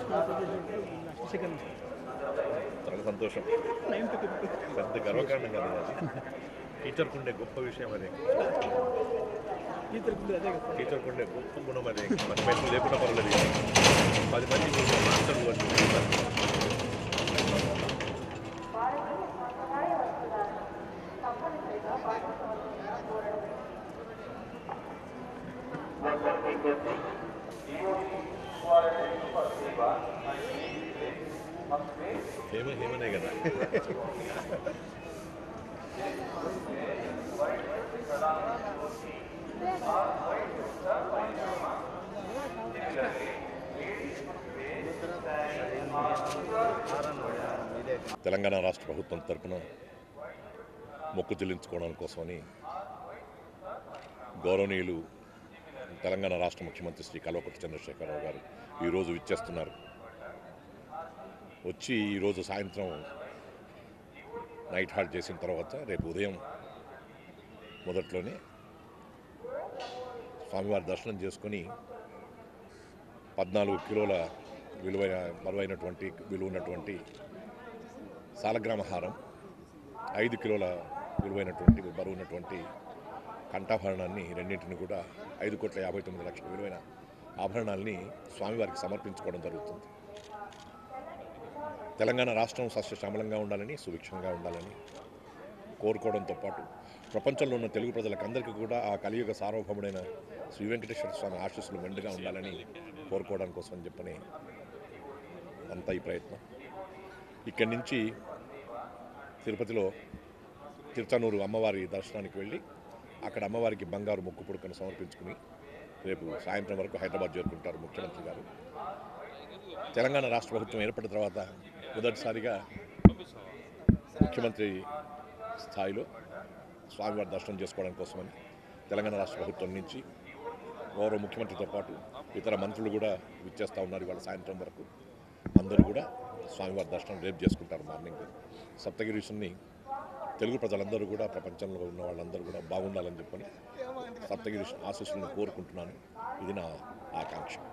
second చాలా సంతోషం ninth పెద్ద గర్వకారణం కదా అది టీచర్కు ఉండే గొప్ప విషయం అదే టీచర్ అదే కదా టీచర్కు ఉండే గొప్ప గుణం అదే మన పేరు లేకుండా పర్వాలేదు పది మంది మాస్టర్లు వచ్చి హేమ హేమనే కదా తెలంగాణ రాష్ట్ర ప్రభుత్వం తరపున మొక్కు చెల్లించుకోవడం కోసమని గౌరవనీయులు తెలంగాణ రాష్ట్ర ముఖ్యమంత్రి శ్రీ కల్వకుర్తి చంద్రశేఖరరావు గారు ఈరోజు విచ్చేస్తున్నారు వచ్చి ఈరోజు సాయంత్రం నైట్ హాల్ట్ చేసిన తర్వాత రేపు ఉదయం మొదట్లోనే స్వామివారి దర్శనం చేసుకొని పద్నాలుగు కిలోల విలువైన బరువైనటువంటి విలువైనటువంటి సాలగ్రామ హారం ఐదు కిలోల విలువైనటువంటి బరువున్నటువంటి కంఠాభరణాన్ని రెండింటిని కూడా ఐదు కోట్ల యాభై తొమ్మిది లక్షల విలువైన ఆభరణాల్ని స్వామివారికి సమర్పించుకోవడం జరుగుతుంది తెలంగాణ రాష్ట్రం సస్యశ్యామలంగా ఉండాలని సుభిక్షంగా ఉండాలని కోరుకోవడంతో పాటు ప్రపంచంలో ఉన్న తెలుగు ప్రజలకు అందరికీ కూడా ఆ కలియుగ సార్వభౌముడైన శ్రీ వెంకటేశ్వర స్వామి ఆశీస్సులు మెండుగా ఉండాలని కోరుకోవడం కోసం అని చెప్పని అంతా ఈ ప్రయత్నం ఇక్కడి నుంచి తిరుపతిలో తిరుచానూరు అమ్మవారి దర్శనానికి వెళ్ళి అక్కడ అమ్మవారికి బంగారు మొక్కు పుడకను సమర్పించుకుని రేపు సాయంత్రం వరకు హైదరాబాద్ చేరుకుంటారు ముఖ్యమంత్రి గారు తెలంగాణ రాష్ట్ర ప్రభుత్వం ఏర్పడిన తర్వాత మొదటిసారిగా ముఖ్యమంత్రి స్థాయిలో స్వామివారి దర్శనం చేసుకోవడం కోసమని తెలంగాణ రాష్ట్ర ప్రభుత్వం నుంచి గౌరవ ముఖ్యమంత్రితో పాటు ఇతర మంత్రులు కూడా విచ్చేస్తూ ఉన్నారు ఇవాళ సాయంత్రం వరకు అందరూ కూడా స్వామివారి దర్శనం రేపు చేసుకుంటారు మార్నింగ్ సప్తగిరీసుని తెలుగు ప్రజలందరూ కూడా ప్రపంచంలో ఉన్న వాళ్ళందరూ కూడా బాగుండాలని చెప్పని సప్తగిరి ఆశీస్సులను కోరుకుంటున్నాను ఇది నా ఆకాంక్ష